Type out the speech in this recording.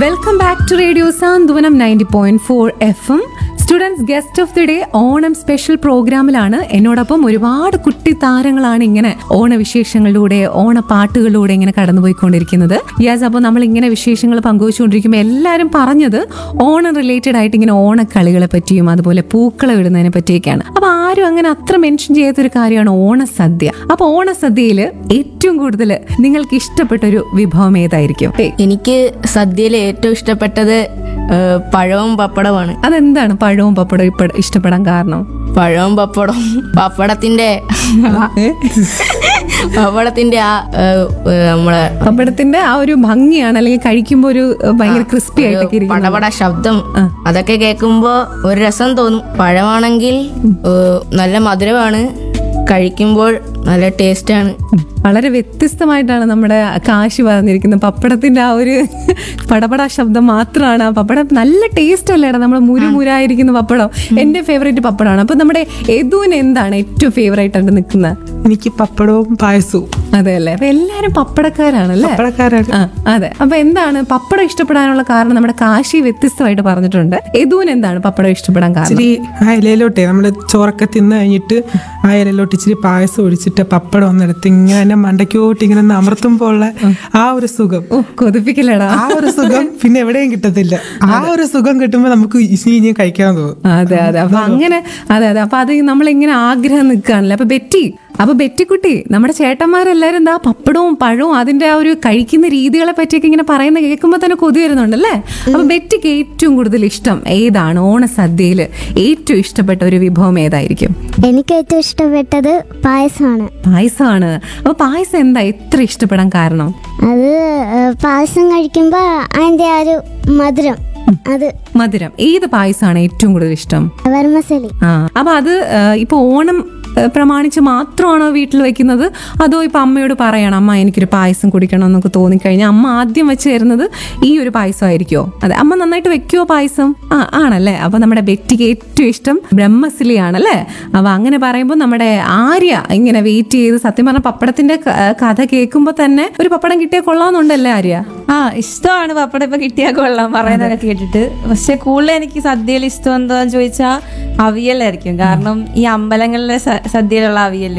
welcome back to radio Santhwanam ninety point four F M students guest of the day Onam special പ്രോഗ്രാമിലാണ് എന്നോടൊപ്പം ഒരുപാട് കുട്ടി താരങ്ങളാണ് ഇങ്ങനെ ഓണവിശേഷങ്ങളിലൂടെ ഓണപ്പാട്ടുകളിലൂടെ ഇങ്ങനെ കടന്നുപോയിക്കൊണ്ടിരിക്കുന്നത് യാസ് അപ്പോൾ നമ്മൾ ഇങ്ങനെ വിശേഷങ്ങൾ പങ്കുവച്ചുകൊണ്ടിരിക്കുമ്പോൾ എല്ലാവരും പറഞ്ഞത് ഓണം റിലേറ്റഡ് ആയിട്ട് ഇങ്ങനെ ഓണക്കളികളെ പറ്റിയും അതുപോലെ പൂക്കളം ഇടുന്നതിനെ പറ്റിയൊക്കെയാണ് അപ്പൊ ആരും അങ്ങനെ അത്ര മെൻഷൻ ചെയ്യാത്തൊരു കാര്യമാണ് ഓണസദ്യ അപ്പൊ ഓണസദ്യയിൽ ഏറ്റവും കൂടുതൽ നിങ്ങൾക്ക് ഇഷ്ടപ്പെട്ട ഒരു വിഭവം ഏതായിരിക്കും ഏയ്, എനിക്ക് സദ്യയിൽ ഏറ്റവും ഇഷ്ടപ്പെട്ടത് ഏഹ്, പഴവും പപ്പടമാണ് അതെന്താണ് പഴവും പപ്പടവും ഇപ്പ ഇഷ്ടപ്പെടാൻ കാരണം പഴവും പപ്പടവും പപ്പടത്തിന്റെ പപ്പടത്തിന്റെ ആ ഏഹ്, ഏഹ്, നമ്മളെ പപ്പടത്തിന്റെ ആ ഒരു ഭംഗിയാണ് അല്ലെങ്കിൽ കഴിക്കുമ്പോൾ ഒരു ഏഹ്, ഭയങ്കര ക്രിസ്പി ആയിട്ടൊക്കെ ഇരിക്കും പടപട ശബ്ദം അതൊക്കെ കേൾക്കുമ്പോ ഒരു രസം തോന്നും പഴമാണെങ്കിൽ ഏഹ്, നല്ല മധുരമാണ് കഴിക്കുമ്പോൾ നല്ല ടേസ്റ്റാണ് വളരെ വ്യത്യസ്തമായിട്ടാണ് നമ്മുടെ കാശി പറഞ്ഞിരിക്കുന്നത് പപ്പടത്തിന്റെ ആ ഒരു പടപട ശബ്ദം മാത്രമാണ് ആ പപ്പടം നല്ല ടേസ്റ്റ് അല്ലേടാ നമ്മൾ മുരുമുരായിരിക്കുന്ന പപ്പടം എന്റെ ഫേവറേറ്റ് പപ്പടമാണ് അപ്പൊ നമ്മുടെ യദുവിന് എന്താണ് ഏറ്റവും ഫേവറേറ്റ് ആയിട്ട് നിൽക്കുന്നത് എനിക്ക് പപ്പടവും പായസവും അതെ അല്ലേ അപ്പൊ എല്ലാരും പപ്പടക്കാരാണല്ലേ പപ്പടക്കാരാണ് ആ അതെ അപ്പൊ എന്താണ് പപ്പടം ഇഷ്ടപ്പെടാനുള്ള കാരണം നമ്മുടെ കാശി വ്യത്യസ്തമായിട്ട് പറഞ്ഞിട്ടുണ്ട് യദുവിന് എന്താണ് പപ്പടം ഇഷ്ടപ്പെടാൻ കാരണം ഇച്ചിരി ആ ഇലയിലോട്ടെ നമ്മള് ചോറൊക്കെ തിന്ന് കഴിഞ്ഞിട്ട് ആ ഇലയിലോട്ട് ഇച്ചിരി പായസം ഒഴിച്ചിട്ട് പപ്പടം ഒന്നെടുത്ത് ഇങ്ങനെ മണ്ടയ്ക്കോട്ട് ഇങ്ങനെ ഒന്ന് അമർത്തുമ്പോൾ ഉള്ള ആ ഒരു സുഖം ഓ കൊതിപ്പിക്കലടാ ആ ഒരു സുഖം പിന്നെ എവിടെയും കിട്ടത്തില്ല ആ ഒരു സുഖം കിട്ടുമ്പോൾ നമുക്ക് ഇനി ഇനി കഴിക്കാൻ തോന്നും അതെ അതെ അപ്പൊ അങ്ങനെ അതെ അതെ അപ്പൊ അത് നമ്മളിങ്ങനെ ആഗ്രഹം നിൽക്കുകയാണല്ലോ അപ്പൊ ബെറ്റി അപ്പൊ ബെറ്റിക്കുട്ടി നമ്മുടെ ചേട്ടന്മാരെല്ലാരും എന്താ പപ്പടവും പഴവും അതിന്റെ ആ ഒരു കഴിക്കുന്ന രീതികളെ പറ്റിയൊക്കെ ഇങ്ങനെ പറയുന്ന കേൾക്കുമ്പോൾ തന്നെ കൊതി വരുന്നുണ്ടല്ലേ അപ്പൊ ബെറ്റിക്ക് ഏറ്റവും കൂടുതൽ ഇഷ്ടം ഏതാണ് ഓണസദ്യയിൽ ഏറ്റവും ഇഷ്ടപ്പെട്ട ഒരു വിഭവം ഏതായിരിക്കും എനിക്ക് ഏറ്റവും ഇഷ്ടപ്പെട്ടത് പായസമാണ് പായസമാണ് അപ്പൊ പായസം എന്താ എത്ര ഇഷ്ടപ്പെടാൻ കാരണം അത് ഏഹ്, പായസം കഴിക്കുമ്പോൾ അതിൻ്റെ ആ ഒരു മധുരം അത് മധുരം ഏത് പായസമാണ് ഏറ്റവും കൂടുതൽ ഇഷ്ടം വർമ്മസലി ആ അപ്പൊ അത് ആ, ഇപ്പൊ ഓണം ആ, പ്രമാണിച്ച് മാത്രമാണോ വീട്ടിൽ വെക്കുന്നത് അതോ ഇപ്പൊ അമ്മയോട് പറയണം അമ്മ എനിക്കൊരു പായസം കുടിക്കണം എന്നൊക്കെ തോന്നിക്കഴിഞ്ഞാൽ അമ്മ ആദ്യം വെച്ച് തരുന്നത് ഈ ഒരു പായസമായിരിക്കുമോ അതെ അമ്മ നന്നായിട്ട് വെക്കുവോ പായസം ആ ആണല്ലേ അപ്പൊ നമ്മുടെ ബെറ്റിക്ക് ഏറ്റവും ഇഷ്ടം ബ്രഹ്മസിലി ആണല്ലേ അപ്പൊ അങ്ങനെ പറയുമ്പോൾ നമ്മുടെ ആര്യ ഇങ്ങനെ വെയിറ്റ് ചെയ്ത് സത്യം പറഞ്ഞ പപ്പടത്തിന്റെ ക- കഥ കേൾക്കുമ്പോൾ തന്നെ ഒരു പപ്പടം കിട്ടിയാൽ കൊള്ളാമെന്നുണ്ടല്ലേ ആര്യ ആ ഇഷ്ടമാണ് പപ്പടം ഇപ്പൊ കിട്ടിയാൽ കൊള്ളാം പറയുന്നതൊക്കെ കേട്ടിട്ട് പക്ഷെ കൂടുതൽ എനിക്ക് സദ്യയിൽ ഇഷ്ടം എന്താന്ന് ചോദിച്ചാൽ അവിയലായിരിക്കും കാരണം ഈ അമ്പലങ്ങളിലെ സ- സദ്യയിലുള്ള അവിയൽ